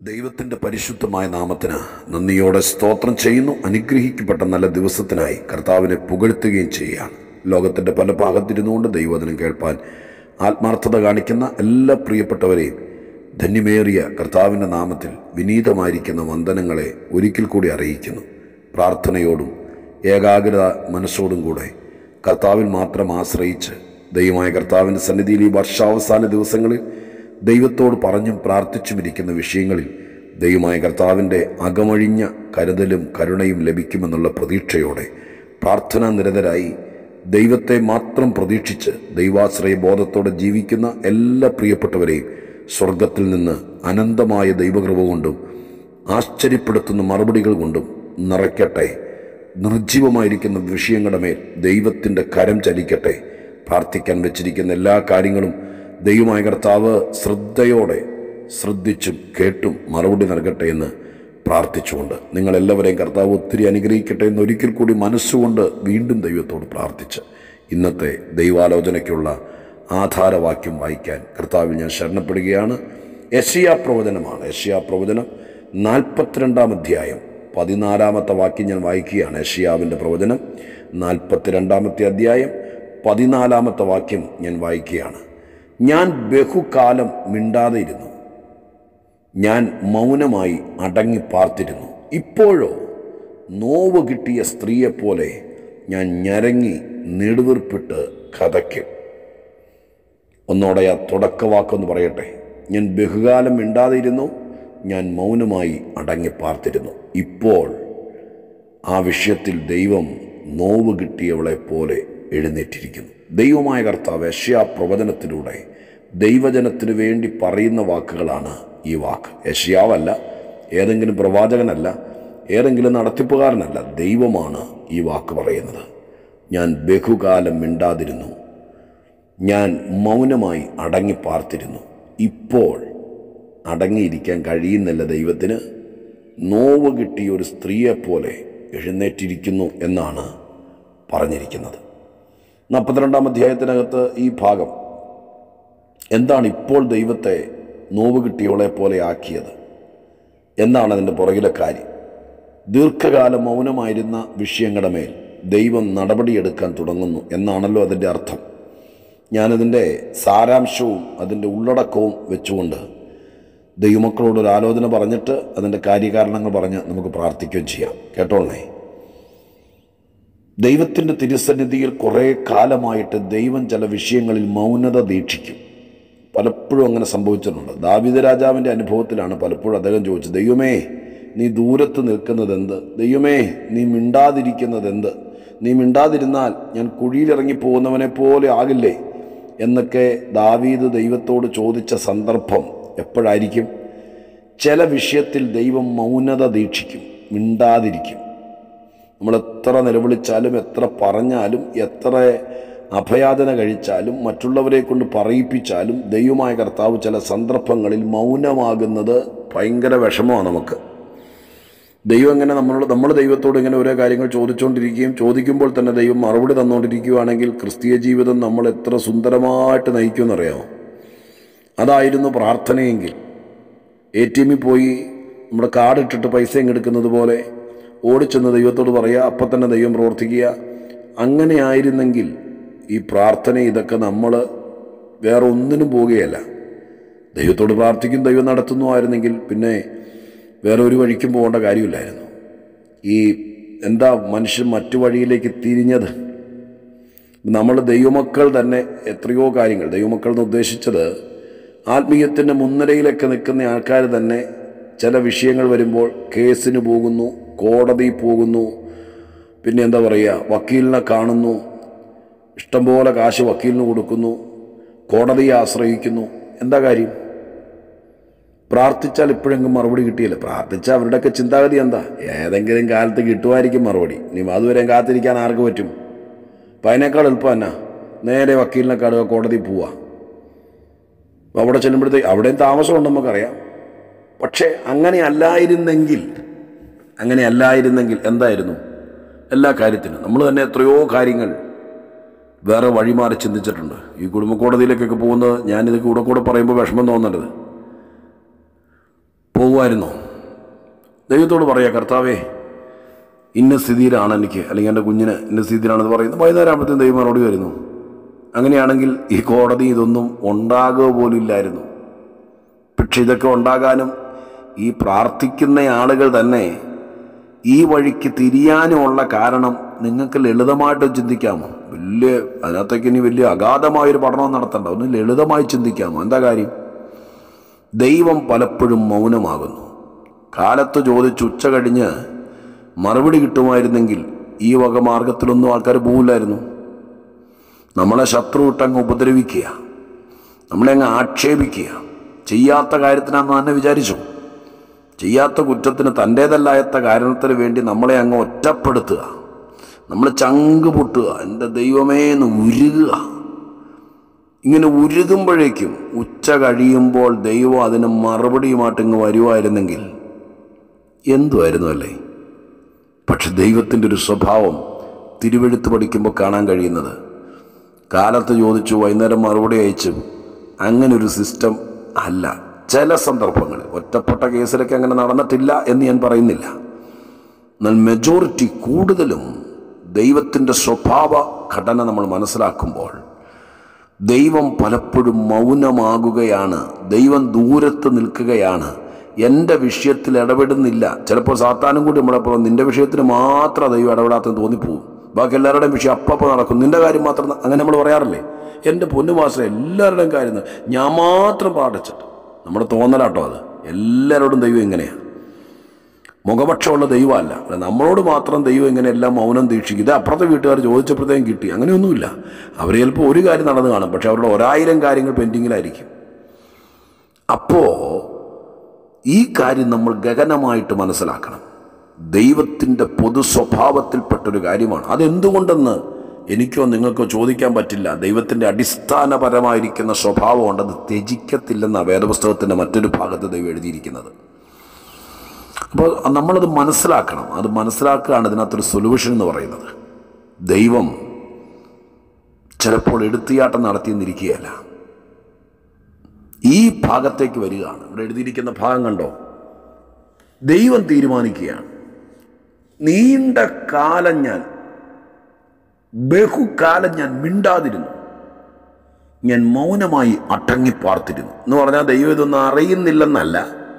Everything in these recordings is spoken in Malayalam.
ദൈവത്തിൻ്റെ പരിശുദ്ധമായ നാമത്തിന് നന്ദിയോടെ സ്തോത്രം ചെയ്യുന്നു അനുഗ്രഹിക്കപ്പെട്ട നല്ല ദിവസത്തിനായി കർത്താവിനെ പുകഴ്ത്തുകയും ചെയ്യുകയാണ് ലോകത്തിൻ്റെ പല ഭാഗത്തിരുന്നുകൊണ്ട് ദൈവവചനം കേൾപ്പാൻ ആത്മാർത്ഥത കാണിക്കുന്ന എല്ലാ പ്രിയപ്പെട്ടവരെയും ധന്യമേറിയ കർത്താവിൻ്റെ നാമത്തിൽ വിനീതമായിരിക്കുന്ന വന്ദനങ്ങളെ ഒരിക്കൽ കൂടി അറിയിക്കുന്നു പ്രാർത്ഥനയോടും ഏകാഗ്രത മനസ്സോടും കൂടെ കർത്താവിൽ മാത്രം ആശ്രയിച്ച് ദൈവമായ കർത്താവിൻ്റെ സന്നിധിയിൽ ഈ വർഷാവസാന ദിവസങ്ങളിൽ ദൈവത്തോട് പറഞ്ഞും പ്രാർത്ഥിച്ചും ഇരിക്കുന്ന വിഷയങ്ങളിൽ ദൈവമായ കർത്താവിൻ്റെ അകമഴിഞ്ഞ കരുതലും കരുണയും ലഭിക്കുമെന്നുള്ള പ്രതീക്ഷയോടെ പ്രാർത്ഥനാ നിരതരായി ദൈവത്തെ മാത്രം പ്രതീക്ഷിച്ച് ദൈവാശ്രയ ബോധത്തോടെ ജീവിക്കുന്ന എല്ലാ പ്രിയപ്പെട്ടവരെയും സ്വർഗത്തിൽ നിന്ന് അനന്തമായ ദൈവകൃപ കൊണ്ടും ആശ്ചര്യപ്പെടുത്തുന്ന മറുപടികൾ കൊണ്ടും നിറയ്ക്കട്ടെ നിർജീവമായിരിക്കുന്ന വിഷയങ്ങളുടെ മേൽ ദൈവത്തിൻ്റെ കരം ചലിക്കട്ടെ പ്രാർത്ഥിക്കാൻ വെച്ചിരിക്കുന്ന എല്ലാ കാര്യങ്ങളും ദൈവമായ കർത്താവ് ശ്രദ്ധയോടെ ശ്രദ്ധിച്ചും കേട്ടും മറുപടി നൽകട്ടെ എന്ന് പ്രാർത്ഥിച്ചുകൊണ്ട് നിങ്ങളെല്ലാവരെയും കർത്താവ് ഒത്തിരി അനുഗ്രഹിക്കട്ടെ എന്ന് ഒരിക്കൽ കൂടി മനസ്സുകൊണ്ട് വീണ്ടും ദൈവത്തോട് പ്രാർത്ഥിച്ച് ഇന്നത്തെ ദൈവാലോചനയ്ക്കുള്ള ആധാരവാക്യം വായിക്കാൻ കർത്താവിൽ ഞാൻ ശരണപ്പെടുകയാണ് യഷിയ പ്രവചനമാണ് യഷിയ പ്രവചനം നാൽപ്പത്തിരണ്ടാം അധ്യായം പതിനാലാമത്തെ വാക്യം ഞാൻ വായിക്കുകയാണ് യഷിയാവിൻ്റെ പ്രവചനം നാൽപ്പത്തിരണ്ടാമത്തെ അധ്യായം പതിനാലാമത്തെ വാക്യം ഞാൻ വായിക്കുകയാണ് ഞാൻ ബഹുകാലം മിണ്ടാതെ ഇരുന്നു ഞാൻ മൗനമായി അടങ്ങി പാർത്തിരുന്നു ഇപ്പോഴോ നോവ് കിട്ടിയ സ്ത്രീയെപ്പോലെ ഞാൻ ഞരങ്ങി നെടുവീർപ്പിട്ട് കഥയ്ക്കും ഒന്നോടെ ആ തുടക്കവാക്കൊന്ന് പറയട്ടെ ഞാൻ ബഹുകാലം മിണ്ടാതെ ഇരുന്നു ഞാൻ മൗനമായി അടങ്ങി പാർത്തിരുന്നു ഇപ്പോൾ ആ വിഷയത്തിൽ ദൈവം നോവ് കിട്ടിയവളെ പോലെ എഴുന്നേറ്റിരിക്കുന്നു ദൈവമായ കർത്താവ് യഷ്യാ പ്രവചനത്തിലൂടെ ദൈവജനത്തിനു വേണ്ടി പറയുന്ന വാക്കുകളാണ് ഈ വാക്ക് യഷ്യാവല്ല ഏതെങ്കിലും പ്രവാചകനല്ല ഏതെങ്കിലും നടത്തിപ്പുകാരനല്ല ദൈവമാണ് ഈ വാക്ക് പറയുന്നത് ഞാൻ ബഹുകാലം മിണ്ടാതിരുന്നു ഞാൻ മൗനമായി അടങ്ങി പാർത്തിരുന്നു ഇപ്പോൾ അടങ്ങിയിരിക്കാൻ കഴിയുന്നില്ല ദൈവത്തിന് നോവ് കിട്ടിയ ഒരു സ്ത്രീയെപ്പോലെ എഴുന്നേറ്റിരിക്കുന്നു എന്നാണ് പറഞ്ഞിരിക്കുന്നത് നാൽപ്പത്തിരണ്ടാം അധ്യായത്തിനകത്ത് ഈ ഭാഗം എന്താണ് ഇപ്പോൾ ദൈവത്തെ നോവ് കിട്ടിയവളെ പോലെ ആക്കിയത് എന്താണ് അതിൻ്റെ പുറകിലെ കാര്യം ദീർഘകാലം മൗനമായിരുന്ന വിഷയങ്ങളുടെ മേൽ ദൈവം നടപടിയെടുക്കാൻ തുടങ്ങുന്നു എന്നാണല്ലോ അതിൻ്റെ അർത്ഥം ഞാനതിൻ്റെ സാരാംശവും അതിൻ്റെ ഉള്ളടക്കവും വെച്ചുകൊണ്ട് ദൈവമക്കളോട് ഒരു ആലോചന പറഞ്ഞിട്ട് അതിൻ്റെ കാര്യകാരണങ്ങൾ പറഞ്ഞ് നമുക്ക് പ്രാർത്ഥിക്കുകയും ചെയ്യാം കേട്ടോളേ ദൈവത്തിൻ്റെ തിരുസന്നിധിയിൽ കുറേ കാലമായിട്ട് ദൈവം ചില വിഷയങ്ങളിൽ മൗനത ദീക്ഷിക്കും പലപ്പോഴും അങ്ങനെ സംഭവിച്ചിട്ടുണ്ട് ദാവിദ രാജാവിൻ്റെ അനുഭവത്തിലാണ് പലപ്പോഴും അദ്ദേഹം ചോദിച്ചത് ദൈവമേ നീ ദൂരത്ത് നിൽക്കുന്നത് എന്ത് ദൈവമേ നീ മിണ്ടാതിരിക്കുന്നത് എന്ത് നീ മിണ്ടാതിരുന്നാൽ ഞാൻ കുഴിയിലിറങ്ങി പോകുന്നവനെ പോലെ ആകില്ലേ എന്നൊക്കെ ദാവീദ് ദൈവത്തോട് ചോദിച്ച സന്ദർഭം എപ്പോഴായിരിക്കും ചില വിഷയത്തിൽ ദൈവം മൗനത ദീക്ഷിക്കും മിണ്ടാതിരിക്കും നമ്മൾ എത്ര നിലവിളിച്ചാലും എത്ര പറഞ്ഞാലും എത്ര അഭയാതന കഴിച്ചാലും മറ്റുള്ളവരെ കൊണ്ട് പറയിപ്പിച്ചാലും ദൈവമായ കർത്താവ് ചില സന്ദർഭങ്ങളിൽ മൗനമാകുന്നത് ഭയങ്കര വിഷമമാണ് നമുക്ക് ദൈവം എങ്ങനെ നമ്മളോട് നമ്മൾ ദൈവത്തോട് ഇങ്ങനെ ഓരോ കാര്യങ്ങൾ ചോദിച്ചുകൊണ്ടിരിക്കുകയും ചോദിക്കുമ്പോൾ തന്നെ ദൈവം മറുപടി തന്നുകൊണ്ടിരിക്കുകയാണെങ്കിൽ ക്രിസ്തീയ ജീവിതം നമ്മൾ എത്ര സുന്ദരമായിട്ട് നയിക്കുമെന്നറിയാമോ അതായിരുന്നു പ്രാർത്ഥനയെങ്കിൽ എ ടി എമ്മിൽ പോയി നമ്മുടെ കാർഡ് ഇട്ടിട്ട് പൈസ എടുക്കുന്നത് പോലെ ഓടിച്ചെന്ന് ദൈവത്തോട് പറയുക അപ്പം തന്നെ ദൈവം പ്രവർത്തിക്കുക അങ്ങനെ ആയിരുന്നെങ്കിൽ ഈ പ്രാർത്ഥന ഇതൊക്കെ നമ്മൾ വേറെ ഒന്നിനും പോവുകയല്ല ദൈവത്തോട് പ്രാർത്ഥിക്കും ദൈവം നടത്തുന്നു ആയിരുന്നെങ്കിൽ പിന്നെ വേറെ ഒരു വഴിക്കും പോകേണ്ട കാര്യമില്ലായിരുന്നു ഈ എന്താ മനുഷ്യൻ മറ്റു വഴിയിലേക്ക് തിരിഞ്ഞത് നമ്മൾ ദൈവമക്കൾ തന്നെ എത്രയോ കാര്യങ്ങൾ ദൈവമക്കൾ എന്ന് ഉദ്ദേശിച്ചത് ആത്മീയത്തിൻ്റെ മുൻനിരയിലൊക്കെ നിൽക്കുന്ന ആൾക്കാർ തന്നെ ചില വിഷയങ്ങൾ വരുമ്പോൾ കേസിന് പോകുന്നു കോടതി പോകുന്നു പിന്നെ എന്താ പറയുക വക്കീലിനെ കാണുന്നു ഇഷ്ടംപോലെ കാശ് വക്കീലിന് കൊടുക്കുന്നു കോടതിയെ ആശ്രയിക്കുന്നു എന്താ കാര്യം പ്രാർത്ഥിച്ചാൽ ഇപ്പോഴെങ്കിലും മറുപടി കിട്ടിയില്ല പ്രാർത്ഥിച്ചാൽ അവരുടെയൊക്കെ ചിന്താഗതി എന്താ ഏതെങ്കിലും കാലത്ത് കിട്ടുമായിരിക്കും മറുപടി ഇനി അതുവരെ കാത്തിരിക്കാൻ ആർക്ക് പറ്റും അപ്പം അതിനേക്കാൾ എളുപ്പം എന്നാ നേരെ വക്കീലിനെ കാണുക കോടതി പോവുക അവിടെ ചെല്ലുമ്പോഴത്തേക്ക് അവിടെയും താമസമുണ്ട് നമുക്കറിയാം പക്ഷേ അങ്ങനെ അല്ലായിരുന്നെങ്കിൽ അങ്ങനെ അല്ലായിരുന്നെങ്കിൽ എന്തായിരുന്നു എല്ലാ കാര്യത്തിനും നമ്മൾ തന്നെ എത്രയോ കാര്യങ്ങൾ വേറെ വഴിമാറി ചിന്തിച്ചിട്ടുണ്ട് ഈ കുടുംബ കോടതിയിലേക്കൊക്കെ പോകുന്നത് ഞാനിത് കൂടെ കൂടെ പറയുമ്പോൾ വിഷമം തോന്നരുത് പോകുമായിരുന്നോ ദൈവത്തോട് പറയാ കർത്താവേ ഇന്ന സ്ഥിതിയിലാണ് എനിക്ക് അല്ലെങ്കിൽ എൻ്റെ കുഞ്ഞിന് ഇന്ന സ്ഥിതിയിലാണെന്ന് പറയുന്നത് വൈകുന്നേരം ആകുമ്പോഴത്തേക്കും ദൈവം മറുപടി വരുന്നു അങ്ങനെയാണെങ്കിൽ ഈ കോടതി ഇതൊന്നും ഉണ്ടാകുക പോലും ഇല്ലായിരുന്നു പക്ഷെ ഇതൊക്കെ ഉണ്ടാകാനും ഈ പ്രാർത്ഥിക്കുന്ന ആളുകൾ തന്നെ ഈ വഴിക്ക് തിരിയാനുമുള്ള കാരണം നിങ്ങൾക്ക് ലളിതമായിട്ട് ചിന്തിക്കാമോ വലിയ അതിനകത്തേക്ക് ഇനി വലിയ അഗാധമായൊരു പഠനം നടത്തണ്ട ഒന്ന് ലളിതമായി ചിന്തിക്കാമോ എന്താ കാര്യം ദൈവം പലപ്പോഴും മൗനമാകുന്നു കാലത്ത് ചോദിച്ച് ഉച്ച കഴിഞ്ഞ് മറുപടി കിട്ടുമായിരുന്നെങ്കിൽ ഈ വക മാർഗത്തിലൊന്നും ആൾക്കാർ പോവില്ലായിരുന്നു നമ്മളെ ശത്രു ഇട്ടങ്ങ് ഉപദ്രവിക്കുക നമ്മളെ അങ്ങ് ആക്ഷേപിക്കുക ചെയ്യാത്ത കാര്യത്തിനാന്ന് തന്നെ വിചാരിച്ചു ചെയ്യാത്ത കുറ്റത്തിന് തൻ്റേതല്ലാത്ത കാരണത്തിന് വേണ്ടി നമ്മളെ അങ്ങ് ഒറ്റപ്പെടുത്തുക നമ്മൾ ചങ്ക് പൊട്ടുക എൻ്റെ ദൈവമേ എന്ന് ഉരുകുക ഇങ്ങനെ ഉരുകുമ്പോഴേക്കും ഉച്ച കഴിയുമ്പോൾ ദൈവം അതിന് മറുപടിയുമായിട്ട് ഇങ്ങ് വരുമായിരുന്നെങ്കിൽ എന്തുമായിരുന്നു അല്ലേ പക്ഷെ ദൈവത്തിൻ്റെ ഒരു സ്വഭാവം തിരുവെഴുത്ത് പഠിക്കുമ്പോൾ കാണാൻ കഴിയുന്നത് കാലത്ത് ചോദിച്ചു വൈകുന്നേരം മറുപടി അയച്ചു അങ്ങനെ ഒരു സിസ്റ്റം അല്ല ചില സന്ദർഭങ്ങളിൽ ഒറ്റപ്പെട്ട കേസിലൊക്കെ അങ്ങനെ നടന്നിട്ടില്ല എന്ന് ഞാൻ പറയുന്നില്ല എന്നാൽ മെജോറിറ്റി കൂടുതലും ദൈവത്തിൻ്റെ സ്വഭാവ ഘടന നമ്മൾ മനസ്സിലാക്കുമ്പോൾ ദൈവം പലപ്പോഴും മൗനമാകുകയാണ് ദൈവം ദൂരത്ത് നിൽക്കുകയാണ് എൻ്റെ വിഷയത്തിൽ ഇടപെടുന്നില്ല ചിലപ്പോൾ സാത്താനും കൂടി നമ്മളെപ്പോൾ നിൻ്റെ വിഷയത്തിന് മാത്രം ദൈവം ഇടപെടാത്തെന്ന് തോന്നിപ്പോവും ബാക്കി എല്ലാവരുടെയും വിഷയം അപ്പം നടക്കും നിൻ്റെ കാര്യം മാത്രം ന- അങ്ങനെ നമ്മൾ പറയാറില്ലേ എൻ്റെ പൊന്നുമാസം എല്ലാവരുടെയും കാര്യം ന- ഞാൻ മാത്രം പാടിച്ചിട്ട് നമ്മുടെ തോന്നലാട്ടോ അത് എല്ലാവരോടും ദൈവം ഇങ്ങനെയാണ് മുഖപക്ഷമുള്ള ദൈവമല്ല അല്ല നമ്മളോട് മാത്രം ദൈവം ഇങ്ങനെ എല്ലാം മൗനം ദീക്ഷിക്കും ഇത് അപ്പുറത്തെ വീട്ടുകാർ ചോദിച്ചപ്പോഴത്തേക്കും കിട്ടി അങ്ങനെയൊന്നുമില്ല അവർ ചിലപ്പോൾ ഒരു കാര്യം നടന്നു കാണും പക്ഷെ അവരുടെ ഒരായിരം കാര്യങ്ങൾ പെൻഡിങ്ങിലായിരിക്കും അപ്പോൾ ഈ കാര്യം നമ്മൾ ഗഗനമായിട്ട് മനസ്സിലാക്കണം ദൈവത്തിൻ്റെ പൊതു സ്വഭാവത്തിൽപ്പെട്ടൊരു കാര്യമാണ് അതെന്തുകൊണ്ടെന്ന് എനിക്കോ നിങ്ങൾക്കോ ചോദിക്കാൻ പറ്റില്ല ദൈവത്തിൻ്റെ അടിസ്ഥാനപരമായിരിക്കുന്ന സ്വഭാവമുണ്ട് അത് ത്യജിക്കത്തില്ലെന്ന വേദപുസ്തകത്തിൻ്റെ മറ്റൊരു ഭാഗത്ത് ദൈവം എഴുതിയിരിക്കുന്നത് അപ്പോൾ നമ്മളത് മനസ്സിലാക്കണം അത് മനസ്സിലാക്കുകയാണ് ഇതിനകത്തൊരു സൊല്യൂഷൻ എന്ന് പറയുന്നത് ദൈവം ചിലപ്പോൾ എടുത്തിയാട്ടം നടത്തിയെന്നിരിക്കുകയല്ല ഈ ഭാഗത്തേക്ക് വരികയാണ് ഇവിടെ എഴുതിയിരിക്കുന്ന ഭാഗം കണ്ടോ ദൈവം തീരുമാനിക്കുകയാണ് നീണ്ട കാലം ഞാൻ ബഹുകാലം ഞാൻ മിണ്ടാതിരുന്നു ഞാൻ മൗനമായി അടങ്ങിപ്പാർത്തിരുന്നു എന്ന് പറഞ്ഞാൽ ദൈവം ഇതൊന്നും അറിയുന്നില്ലെന്നല്ല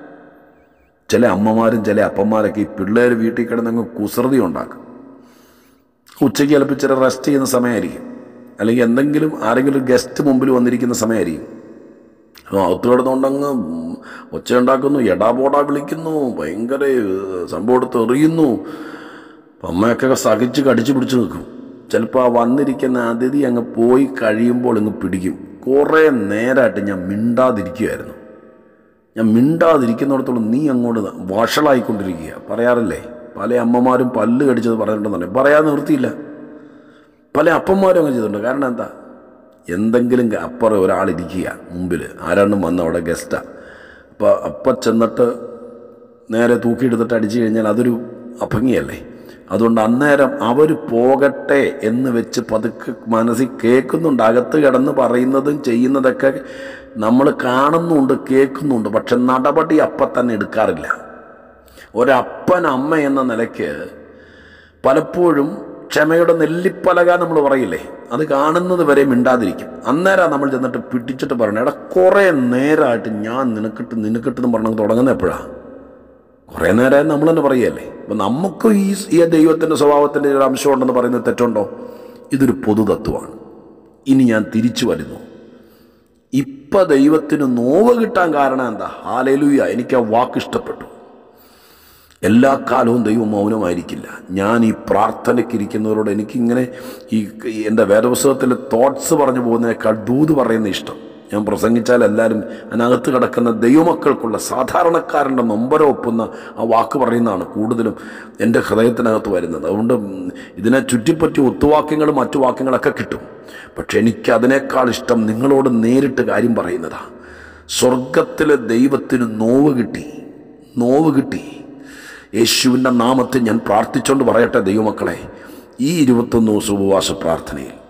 ചില അമ്മമാരും ചില അപ്പന്മാരൊക്കെ ഈ പിള്ളേർ വീട്ടിൽ കിടന്നങ്ങ് കുസൃതി ഉണ്ടാക്കും ഉച്ചയ്ക്ക് ചിലപ്പോൾ ചില റെസ്റ്റ് ചെയ്യുന്ന സമയമായിരിക്കും അല്ലെങ്കിൽ എന്തെങ്കിലും ആരെങ്കിലും ഗസ്റ്റ് മുമ്പിൽ വന്നിരിക്കുന്ന സമയമായിരിക്കും അപ്പോൾ അകത്ത് കിടന്നുകൊണ്ടങ്ങ് ഒച്ച ഉണ്ടാക്കുന്നു എടാ പോടാ വിളിക്കുന്നു ഭയങ്കര ഏഹ്, സംഭവം എടുത്ത് എറിയുന്നു അപ്പം അമ്മയൊക്കെ സഹിച്ച് കടിച്ചു പിടിച്ച് നിൽക്കും ചിലപ്പോൾ ആ വന്നിരിക്കുന്ന അതിഥി അങ്ങ് പോയി കഴിയുമ്പോൾ അങ്ങ് പിടിക്കും കുറേ നേരമായിട്ട് ഞാൻ മിണ്ടാതിരിക്കുമായിരുന്നു ഞാൻ മിണ്ടാതിരിക്കുന്നിടത്തോളം നീ അങ്ങോട്ട് വഷളായിക്കൊണ്ടിരിക്കുക പറയാറില്ലേ പല അമ്മമാരും പല്ല് കടിച്ചത് പറഞ്ഞിട്ടുണ്ടെന്നല്ലേ പറയാതെ നിർത്തിയില്ല പല അപ്പന്മാരും അങ്ങനെ ചെയ്തിട്ടുണ്ട് കാരണം എന്താ എന്തെങ്കിലും ക- അപ്പുറം ഒരാളിരിക്കുക മുമ്പിൽ ആരാണ്ടും വന്ന അവിടെ ഗസ്റ്റാ അപ്പോൾ അപ്പം ചെന്നിട്ട് നേരെ തൂക്കിയെടുത്തിട്ട് അടിച്ചു കഴിഞ്ഞാൽ അതൊരു അഭംഗിയല്ലേ അതുകൊണ്ട് അന്നേരം അവർ പോകട്ടെ എന്ന് വെച്ച് പതുക്കെ മനസ്സിൽ കേൾക്കുന്നുണ്ട് അകത്ത് കിടന്ന് പറയുന്നതും ചെയ്യുന്നതൊക്കെ നമ്മൾ കാണുന്നുണ്ട് കേൾക്കുന്നുണ്ട് പക്ഷെ നടപടി അപ്പം തന്നെ എടുക്കാറില്ല ഒരപ്പൻ അമ്മ എന്ന നിലയ്ക്ക് പലപ്പോഴും ക്ഷമയുടെ നെല്ലിപ്പലക നമ്മൾ പറയില്ലേ അത് കാണുന്നത് വരെ മിണ്ടാതിരിക്കും അന്നേരം നമ്മൾ ചെന്നിട്ട് പിടിച്ചിട്ട് പറയണം എടാ കുറേ നേരമായിട്ട് ഞാൻ നിനക്കിട്ട് നിനക്കിട്ട് എന്ന് പറഞ്ഞ് തുടങ്ങുന്ന എപ്പോഴാണ് കുറേ നേരമായി നമ്മൾ തന്നെ പറയുകയല്ലേ അപ്പം നമുക്ക് ഈ ഈ ദൈവത്തിൻ്റെ സ്വഭാവത്തിൻ്റെ ഒരു അംശമുണ്ടെന്ന് പറയുന്നത് തെറ്റുണ്ടോ ഇതൊരു പൊതുതത്വമാണ് ഇനി ഞാൻ തിരിച്ചു വരുന്നു ഇപ്പം ദൈവത്തിന് നോവ് കിട്ടാൻ കാരണം എന്താ ഹാലേലുയ എനിക്ക് ആ വാക്ക് ഇഷ്ടപ്പെട്ടു എല്ലാ കാലവും ദൈവം മൗനമായിരിക്കില്ല ഞാൻ ഈ പ്രാർത്ഥനയ്ക്ക് ഇരിക്കുന്നവരോട് എനിക്കിങ്ങനെ ഈ ഈ എൻ്റെ വേദപുസ്തകത്തിലെ തോട്ട്സ് പറഞ്ഞു പോകുന്നതിനേക്കാൾ ദൂത് പറയുന്ന ഇഷ്ടം ഞാൻ പ്രസംഗിച്ചാൽ എല്ലാവരും അതിനകത്ത് കിടക്കുന്ന ദൈവമക്കൾക്കുള്ള സാധാരണക്കാരൻ്റെ നൊമ്പരം ഒപ്പുന്ന ആ വാക്ക് പറയുന്നതാണ് കൂടുതലും എൻ്റെ ഹൃദയത്തിനകത്ത് വരുന്നത് അതുകൊണ്ട് ഉം, ഇതിനെ ചുറ്റിപ്പറ്റി ഒത്തുവാക്യങ്ങളും മറ്റു വാക്യങ്ങളൊക്കെ കിട്ടും പക്ഷെ എനിക്ക് അതിനേക്കാൾ ഇഷ്ടം നിങ്ങളോട് നേരിട്ട് കാര്യം പറയുന്നതാണ് സ്വർഗത്തിലെ ദൈവത്തിന് നോവ് കിട്ടി നോവ് കിട്ടി യേശുവിൻ്റെ നാമത്തിൽ ഞാൻ പ്രാർത്ഥിച്ചുകൊണ്ട് പറയട്ടെ ദൈവമക്കളെ ഈ ഇരുപത്തൊന്ന് ദിവസം ഉപവാസ പ്രാർത്ഥനയിൽ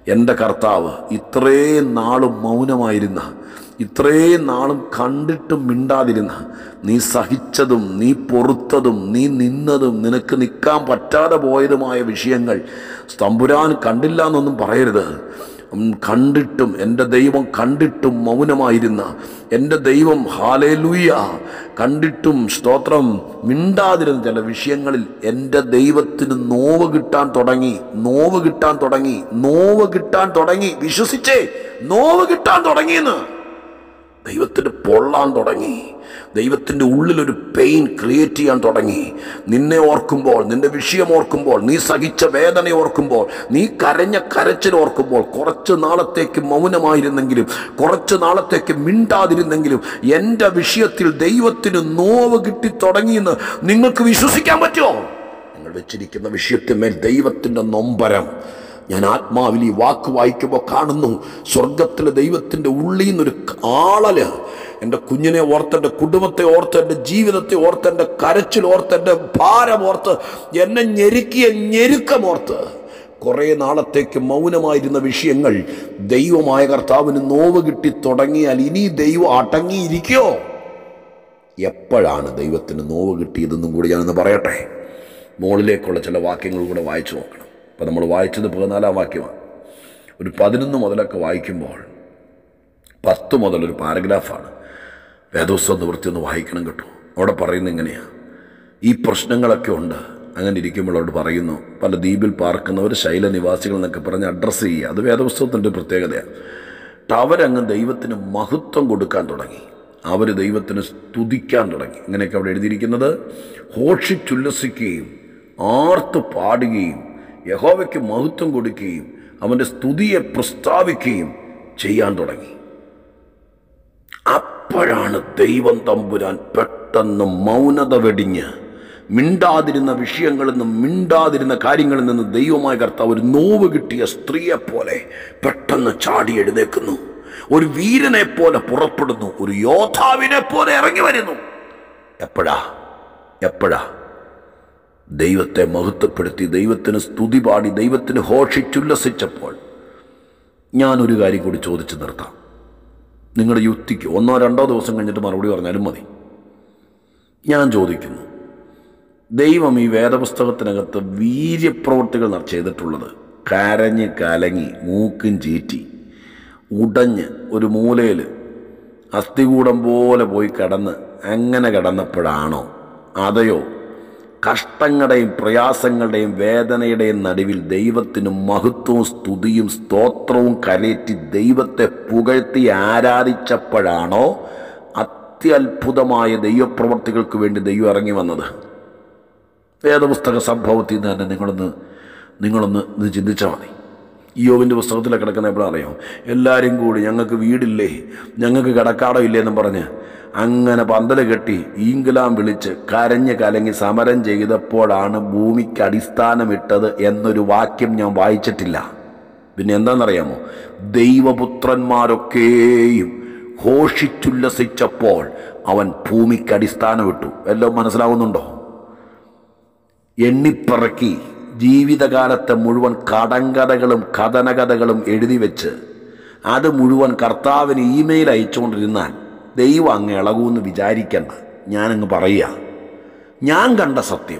എൻ്റെ കർത്താവ് ഇത്രയും നാളും മൗനമായിരുന്ന ഇത്രയും നാളും കണ്ടിട്ടും മിണ്ടാതിരുന്ന നീ സഹിച്ചതും നീ പൊറുത്തതും നീ നിന്നതും നിനക്ക് നിൽക്കാൻ പറ്റാതെ പോയതുമായ വിഷയങ്ങൾ സ്തംപുരാൻ കണ്ടില്ല എന്നൊന്നും പറയരുത് ഉം, കണ്ടിട്ടും എൻ്റെ ദൈവം കണ്ടിട്ടും മൗനമായിരുന്ന എൻ്റെ ദൈവം ഹാലേലൂയ കണ്ടിട്ടും സ്തോത്രം മിണ്ടാതിരുന്ന ചില വിഷയങ്ങളിൽ എൻ്റെ ദൈവത്തിന് നോവ് കിട്ടാൻ തുടങ്ങി നോവ് കിട്ടാൻ തുടങ്ങി നോവ് കിട്ടാൻ തുടങ്ങി വിശ്വസിച്ചേ നോവ് കിട്ടാൻ തുടങ്ങിയെന്ന് ദൈവത്തിന് പൊള്ളാൻ തുടങ്ങി ദൈവത്തിൻ്റെ ഉള്ളിലൊരു പെയിൻ ക്രിയേറ്റ് ചെയ്യാൻ തുടങ്ങി നിന്നെ ഓർക്കുമ്പോൾ നിന്റെ വിഷയം ഓർക്കുമ്പോൾ നീ സഹിച്ച വേദന ഓർക്കുമ്പോൾ നീ കരഞ്ഞ കരച്ചിൽ ഓർക്കുമ്പോൾ കുറച്ച് നാളത്തേക്ക് മൗനമായിരുന്നെങ്കിലും കുറച്ച് നാളത്തേക്ക് മിണ്ടാതിരുന്നെങ്കിലും എൻ്റെ വിഷയത്തിൽ ദൈവത്തിന് നോവ് കിട്ടി തുടങ്ങിയെന്ന് നിങ്ങൾക്ക് വിശ്വസിക്കാൻ പറ്റുമോ നിങ്ങൾ വെച്ചിരിക്കുന്ന വിഷയത്തിന്മേൽ ദൈവത്തിൻ്റെ നൊമ്പരം ഞാൻ ആത്മാവിൽ ഈ വാക്ക് വായിക്കുമ്പോൾ കാണുന്നു സ്വർഗത്തിലെ ദൈവത്തിൻ്റെ ഉള്ളിൽ നിന്നൊരു ആളല് എൻ്റെ കുഞ്ഞിനെ ഓർത്ത് എൻ്റെ കുടുംബത്തെ ഓർത്ത് എൻ്റെ ജീവിതത്തെ ഓർത്ത് എൻ്റെ കരച്ചിൽ ഓർത്ത് എൻ്റെ ഭാരം ഓർത്ത് എന്നെ ഞെരുക്കിയ ഞെരുക്കമോർത്ത് കുറേ നാളത്തേക്ക് മൗനമായിരുന്ന വിഷയങ്ങൾ ദൈവമായ കർത്താവിന് നോവ് കിട്ടി തുടങ്ങിയാൽ ഇനി ദൈവം അടങ്ങിയിരിക്കോ എപ്പോഴാണ് ദൈവത്തിന് നോവ് കിട്ടിയതെന്നും കൂടി ഞാനൊന്ന് പറയട്ടെ മുകളിലേക്കുള്ള ചില വാക്യങ്ങൾ കൂടെ വായിച്ചു നോക്കണം അപ്പോൾ നമ്മൾ വായിച്ചത് പതിനാലാം വാക്യമാണ് ഒരു പതിനൊന്ന് മുതലൊക്കെ വായിക്കുമ്പോൾ പത്ത് മുതൽ ഒരു പാരഗ്രാഫാണ് വേദോത്സവം നിവൃത്തി ഒന്ന് വായിക്കണം കേട്ടോ അവിടെ പറയുന്നത് എങ്ങനെയാണ് ഈ പ്രശ്നങ്ങളൊക്കെ ഉണ്ട് അങ്ങനെ ഇരിക്കുമ്പോൾ അവിടെ പറയുന്നു പല ദ്വീപിൽ പാർക്കുന്നവർ ശൈലനിവാസികൾ എന്നൊക്കെ പറഞ്ഞ് അഡ്രസ്സ് ചെയ്യുക അത് വേദപുസ്തകത്തിൻ്റെ പ്രത്യേകതയാണ് എന്നിട്ട് അവരങ്ങ് ദൈവത്തിന് മഹത്വം കൊടുക്കാൻ തുടങ്ങി അവർ ദൈവത്തിന് സ്തുതിക്കാൻ തുടങ്ങി ഇങ്ങനെയൊക്കെ അവിടെ എഴുതിയിരിക്കുന്നത് ഹോഷിച്ചുല്ലസിക്കുകയും ആർത്ത് പാടുകയും യഹോവയ്ക്ക് മഹത്വം കൊടുക്കുകയും അവൻ്റെ സ്തുതിയെ പ്രസ്താവിക്കുകയും ചെയ്യാൻ തുടങ്ങി അപ്പോഴാണ് ദൈവം തമ്പുരാൻ പെട്ടെന്ന് മൗനത വെടിഞ്ഞ് മിണ്ടാതിരുന്ന വിഷയങ്ങളിൽ നിന്നും മിണ്ടാതിരുന്ന കാര്യങ്ങളിൽ നിന്ന് ദൈവമായ കർത്താവ് ഒരു നോവ് കിട്ടിയ സ്ത്രീയെ പോലെ പെട്ടെന്ന് ചാടി എഴുന്നേക്കുന്നു ഒരു വീരനെ പോലെ പുറപ്പെടുന്നു ഒരു യോദ്ധാവിനെ പോലെ ഇറങ്ങി വരുന്നു എപ്പോഴാ എപ്പോഴാ ദൈവത്തെ മഹത്വപ്പെടുത്തി ദൈവത്തിന് സ്തുതി പാടി ദൈവത്തിന് ഹോഷിച്ചുല്ലസിച്ചപ്പോൾ ഞാനൊരു കാര്യം കൂടി ചോദിച്ചു നിർത്താം നിങ്ങളുടെ യുക്തിക്ക് ഒന്നോ രണ്ടോ ദിവസം കഴിഞ്ഞിട്ട് മറുപടി പറഞ്ഞാലും മതി ഞാൻ ചോദിക്കുന്നു ദൈവം ഈ വേദപുസ്തകത്തിനകത്ത് വീര്യപ്രവൃത്തികൾ ന- ചെയ്തിട്ടുള്ളത് കരഞ്ഞ് കലങ്ങി മൂക്കും ചീറ്റി ഉടഞ്ഞ് ഒരു മൂലയിൽ അസ്ഥികൂടം പോലെ പോയി കിടന്ന് അങ്ങനെ കിടന്നപ്പോഴാണോ അതെയോ കഷ്ടങ്ങളുടെയും പ്രയാസങ്ങളുടെയും വേദനയുടെയും നടുവിൽ ദൈവത്തിന് മഹത്വവും സ്തുതിയും സ്തോത്രവും കരയറ്റി ദൈവത്തെ പുകഴ്ത്തി ആരാധിച്ചപ്പോഴാണോ അത്യത്ഭുതമായ ദൈവപ്രവർത്തികൾക്ക് വേണ്ടി ദൈവം ഇറങ്ങി വന്നത് വേദപുസ്തക സംഭവത്തിൽ നിന്ന് തന്നെ നിങ്ങളൊന്ന് നിങ്ങളൊന്ന് ഇത് ചിന്തിച്ചാൽ മതി യോവിൻ്റെ പുസ്തകത്തിലൊക്കെ കിടക്കുന്ന എപ്പോഴാണ് അറിയാം എല്ലാവരും കൂടി ഞങ്ങൾക്ക് വീടില്ലേ ഞങ്ങൾക്ക് കിടക്കാടോ ഇല്ലേ എന്നും പറഞ്ഞ് അങ്ങനെ പന്തൽ കെട്ടി ഈങ്കുലാം വിളിച്ച് കരഞ്ഞ് കലങ്ങി സമരം ചെയ്തപ്പോഴാണ് ഭൂമിക്ക് അടിസ്ഥാനമിട്ടത് എന്നൊരു വാക്യം ഞാൻ വായിച്ചിട്ടില്ല പിന്നെ എന്താണെന്നറിയാമോ ദൈവപുത്രന്മാരൊക്കെയും ഘോഷിച്ചുല്ലസിച്ചപ്പോൾ അവൻ ഭൂമിക്ക് അടിസ്ഥാനമിട്ടു എല്ലാം മനസ്സിലാവുന്നുണ്ടോ എണ്ണിപ്പറക്കി ജീവിതകാലത്തെ മുഴുവൻ കടങ്കഥകളും കഥനകഥകളും എഴുതി വെച്ച് അത് മുഴുവൻ കർത്താവിന് ഇമെയിൽ അയച്ചുകൊണ്ടിരുന്നാൽ ദൈവം അങ്ങ് ഇളകുമെന്ന് വിചാരിക്കണ്ട ഞാനങ്ങ് പറയുക ഞാൻ കണ്ട സത്യം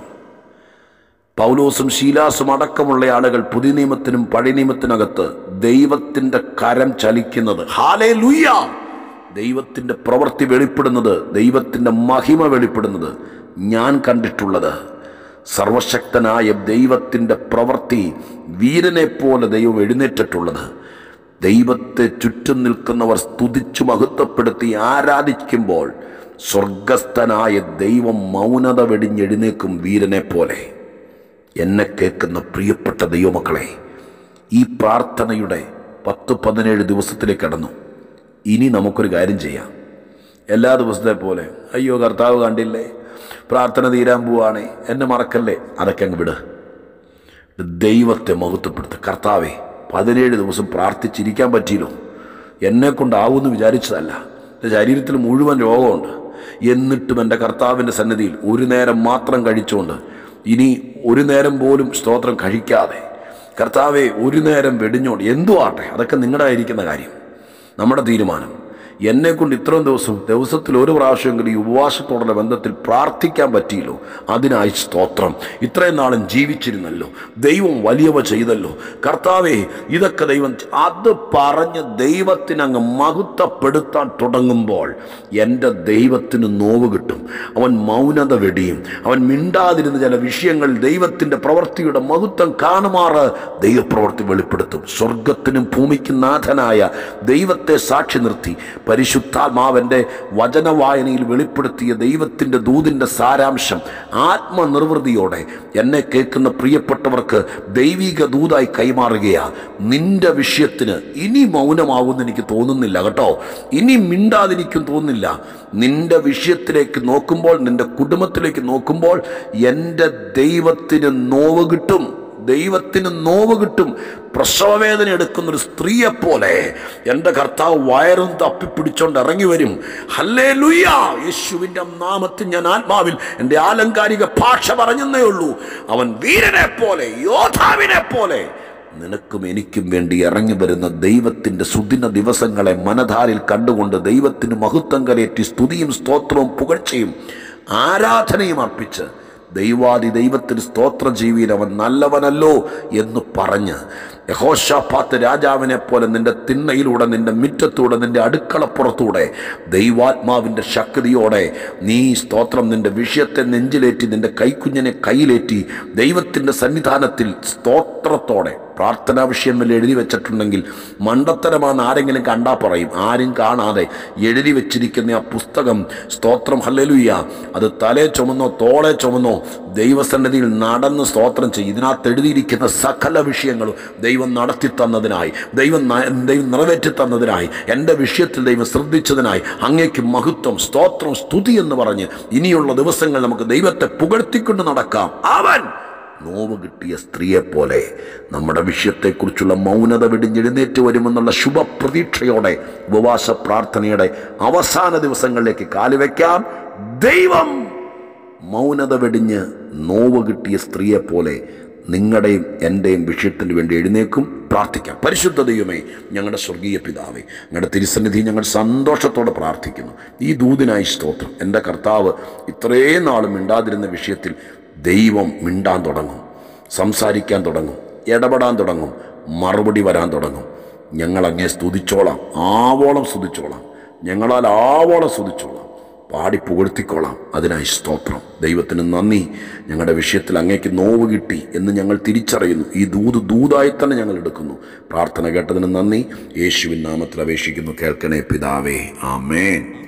പൗലോസും ശീലാസും അടക്കമുള്ള ആളുകൾ പുതിയ നിയമത്തിനും പഴയ നിയമത്തിനകത്ത് ദൈവത്തിൻ്റെ കരം ചലിക്കുന്നത് ഹാലേ ലുയ്യ ദൈവത്തിൻ്റെ പ്രവൃത്തി വെളിപ്പെടുന്നത് ദൈവത്തിൻ്റെ മഹിമ വെളിപ്പെടുന്നത് ഞാൻ കണ്ടിട്ടുള്ളത് സർവശക്തനായ ദൈവത്തിൻ്റെ പ്രവൃത്തി വീരനെ പോലെ ദൈവം എഴുന്നേറ്റിട്ടുള്ളത് ദൈവത്തെ ചുറ്റും നിൽക്കുന്നവർ സ്തുതിച്ചു മഹത്വപ്പെടുത്തി ആരാധിക്കുമ്പോൾ സ്വർഗസ്ഥനായ ദൈവം മൗനത വെടിഞ്ഞെഴുന്നേക്കും വീരനെ പോലെ എന്നെ കേൾക്കുന്ന പ്രിയപ്പെട്ട ദൈവമക്കളെ ഈ പ്രാർത്ഥനയുടെ പത്ത് പതിനേഴ് ദിവസത്തിലേക്ക് കടന്നു ഇനി നമുക്കൊരു കാര്യം ചെയ്യാം എല്ലാ ദിവസത്തെ പോലെ അയ്യോ കർത്താവ് കണ്ടില്ലേ പ്രാർത്ഥന തീരാൻ പോവാണേ എന്നെ മറക്കല്ലേ അതൊക്കെ അങ്ങ് വിട് ദൈവത്തെ മഹത്വപ്പെടുത്തുക കർത്താവെ പതിനേഴ് ദിവസം പ്രാർത്ഥിച്ചിരിക്കാൻ പറ്റിയല്ലോ എന്നെ കൊണ്ടാവുമെന്ന് വിചാരിച്ചതല്ല എൻ്റെ ശരീരത്തിൽ മുഴുവൻ രോഗമുണ്ട് എന്നിട്ടും എൻ്റെ കർത്താവിൻ്റെ സന്നിധിയിൽ ഒരു നേരം മാത്രം കഴിച്ചുകൊണ്ട് ഇനി ഒരു നേരം പോലും സ്തോത്രം കഴിക്കാതെ കർത്താവെ ഒരു നേരം വെടിഞ്ഞോട് എന്തു ആട്ടെ അതൊക്കെ നിങ്ങളുടെ ആയിരിക്കുന്ന കാര്യം നമ്മുടെ തീരുമാനം എന്നെ കൊണ്ട് ഇത്രയും ദിവസം ദിവസത്തിൽ ഒരു പ്രാവശ്യമെങ്കിലും ഈ ഉപവാസത്തോടുള്ള ബന്ധത്തിൽ പ്രാർത്ഥിക്കാൻ പറ്റിയല്ലോ അതിനായി സ്തോത്രം ഇത്രയും നാളും ജീവിച്ചിരുന്നല്ലോ ദൈവം വലിയവ ചെയ്തല്ലോ കർത്താവെ ഇതൊക്കെ ദൈവം ചെ- അത് പറഞ്ഞ് ദൈവത്തിനങ്ങ് മഹത്വപ്പെടുത്താൻ തുടങ്ങുമ്പോൾ എൻ്റെ ദൈവത്തിന് നോവ് കിട്ടും അവൻ മൗനത വെടിയും അവൻ മിണ്ടാതിരുന്ന ചില വിഷയങ്ങൾ ദൈവത്തിൻ്റെ പ്രവൃത്തിയുടെ മഹത്വം കാണുമാറ് ദൈവപ്രവൃത്തി വെളിപ്പെടുത്തും സ്വർഗത്തിനും ഭൂമിക്കും നാഥനായ ദൈവത്തെ സാക്ഷി നിർത്തി പരിശുദ്ധാത്മാവൻ്റെ വചനവായനയിൽ വെളിപ്പെടുത്തിയ ദൈവത്തിൻ്റെ ദൂതിൻ്റെ സാരാംശം ആത്മനിർവൃതിയോടെ എന്നെ കേൾക്കുന്ന പ്രിയപ്പെട്ടവർക്ക് ദൈവിക ദൂതായി കൈമാറുകയാ നിന്റെ വിഷയത്തിന് ഇനി മൗനമാവുമെന്ന് എനിക്ക് തോന്നുന്നില്ല കേട്ടോ ഇനി മിണ്ടാതിരിക്കും തോന്നുന്നില്ല നിന്റെ വിഷയത്തിലേക്ക് നോക്കുമ്പോൾ നിന്റെ കുടുംബത്തിലേക്ക് നോക്കുമ്പോൾ എൻ്റെ ദൈവത്തിന് നോവ് കിട്ടും ദൈവത്തിന് നോവ് കിട്ടും പ്രസവവേദന എടുക്കുന്ന ഒരു സ്ത്രീയെ പോലെ എൻ്റെ കർത്താവ് വയറും തപ്പിപ്പിടിച്ചോണ്ട് ഇറങ്ങി വരും ഹല്ലേ ലുയ്യ യേശുവിൻ്റെ നാമത്തിൽ ഞാൻ ആത്മാവിൽ എൻ്റെ ആലങ്കാരിക ഭാഷ പറഞ്ഞെന്നേ ഉള്ളൂ അവൻ വീരനെ പോലെ യോദ്ധാവിനെ പോലെ നിനക്കും എനിക്കും വേണ്ടി ഇറങ്ങി വരുന്ന ദൈവത്തിൻ്റെ സുദിന ദിവസങ്ങളെ മനധാരിൽ കണ്ടുകൊണ്ട് ദൈവത്തിന് മഹത്വം കരയറ്റി സ്തുതിയും സ്തോത്രവും പുകഴ്ചയും ആരാധനയും അർപ്പിച്ച് ദൈവാദി ദൈവത്തിന് സ്തോത്രം ചെയ്യുവീൻ അവൻ നല്ലവനല്ലോ എന്ന് പറഞ്ഞ് യഹോഷാഫാത്ത് രാജാവിനെ പോലെ നിന്റെ തിണ്ണയിലൂടെ നിന്റെ മുറ്റത്തൂടെ നിന്റെ അടുക്കളപ്പുറത്തൂടെ ദൈവാത്മാവിൻ്റെ ശക്തിയോടെ നീ സ്തോത്രം നിന്റെ വിഷയത്തെ നെഞ്ചിലേറ്റി നിന്റെ കൈക്കുഞ്ഞിനെ കയ്യിലേറ്റി ദൈവത്തിൻ്റെ സന്നിധാനത്തിൽ സ്തോത്രത്തോടെ പ്രാർത്ഥനാ വിഷയം വല്ല എഴുതി വെച്ചിട്ടുണ്ടെങ്കിൽ മണ്ടത്തരമാണെന്ന് ആരെങ്കിലും കണ്ടാ പറയും ആരും കാണാതെ എഴുതി വെച്ചിരിക്കുന്ന ആ പുസ്തകം സ്തോത്രം ഹല്ലലുയ്യ അത് തലേ ചുമന്നോ തോളെ ചുമന്നോ ദൈവസന്നിധിയിൽ നടന്ന് സ്തോത്രം ചെയ്യും ഇതിനകത്ത് എഴുതിയിരിക്കുന്ന സകല വിഷയങ്ങളും ദൈവം നടത്തി തന്നതിനായി ദൈവം ന- ദൈവം നിറവേറ്റി തന്നതിനായി എൻ്റെ വിഷയത്തിൽ ദൈവം ശ്രദ്ധിച്ചതിനായി അങ്ങേക്ക് മഹത്വം സ്തോത്രം സ്തുതി എന്ന് പറഞ്ഞ് ഇനിയുള്ള ദിവസങ്ങൾ നമുക്ക് ദൈവത്തെ പുകഴ്ത്തിക്കൊണ്ട് നടക്കാം അവൻ നോവ് കിട്ടിയ സ്ത്രീയെ പോലെ നമ്മുടെ വിഷയത്തെക്കുറിച്ചുള്ള മൗനത വെടിഞ്ഞെഴുന്നേറ്റ് വരുമെന്നുള്ള ശുഭപ്രതീക്ഷയോടെ ഉപവാസ പ്രാർത്ഥനയുടെ അവസാന ദിവസങ്ങളിലേക്ക് കാലുവെക്കാം ദൈവം മൗനത വെടിഞ്ഞ് നോവ് കിട്ടിയ സ്ത്രീയെ പോലെ നിങ്ങളുടെയും എൻ്റെയും വിഷയത്തിന് വേണ്ടി എഴുന്നേക്കും പ്രാർത്ഥിക്കാം പരിശുദ്ധ ദൈവമേ ഞങ്ങളുടെ സ്വർഗീയ പിതാവേ ഞങ്ങളുടെ തിരുസന്നിധി ഞങ്ങൾ സന്തോഷത്തോടെ പ്രാർത്ഥിക്കുന്നു ഈ ദൂതിനായി സ്തോത്രം എൻ്റെ കർത്താവ് ഇത്രയും നാളും മിണ്ടാതിരുന്ന വിഷയത്തിൽ ദൈവം മിണ്ടാൻ തുടങ്ങും സംസാരിക്കാൻ തുടങ്ങും ഇടപെടാൻ തുടങ്ങും മറുപടി വരാൻ തുടങ്ങും ഞങ്ങൾ അങ്ങേ സ്തുതിച്ചോളാം ആവോളം സ്തുതിച്ചോളാം ഞങ്ങളാൽ ആവോളം സ്തുതിച്ചോളാം പാടി പുകഴ്ത്തിക്കോളാം അതിനായി സ്തോത്രം ദൈവത്തിന് നന്ദി ഞങ്ങളുടെ വിഷയത്തിൽ അങ്ങേക്ക് നോവ് കിട്ടി എന്ന് ഞങ്ങൾ തിരിച്ചറിയുന്നു ഈ ദൂത് ദൂതായി തന്നെ ഞങ്ങൾ എടുക്കുന്നു പ്രാർത്ഥന കേട്ടതിന് നന്ദി യേശുവിൻ നാമത്തിൽ അപേക്ഷിക്കുന്നു കേൾക്കണേ പിതാവേ ആമേൻ